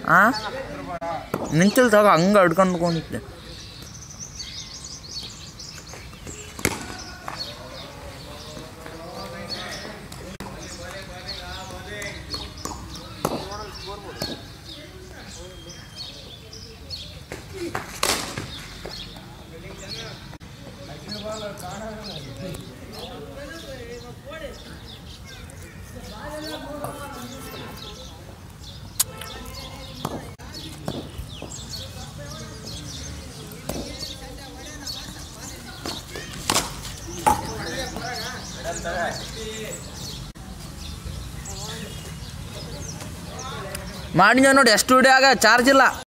ಹಾಂ ನಿಂತಿಲ್ ತಗೋ ಹಂಗೆ ಅಡ್ಕೊಂಡು ಕುಂತೆ ಮಾಡಿದ್ಯ ನೋಡಿ ಎಷ್ಟು ವಿಡಿಯೋ ಆಗ ಚಾರ್ಜ್ ಇಲ್ಲ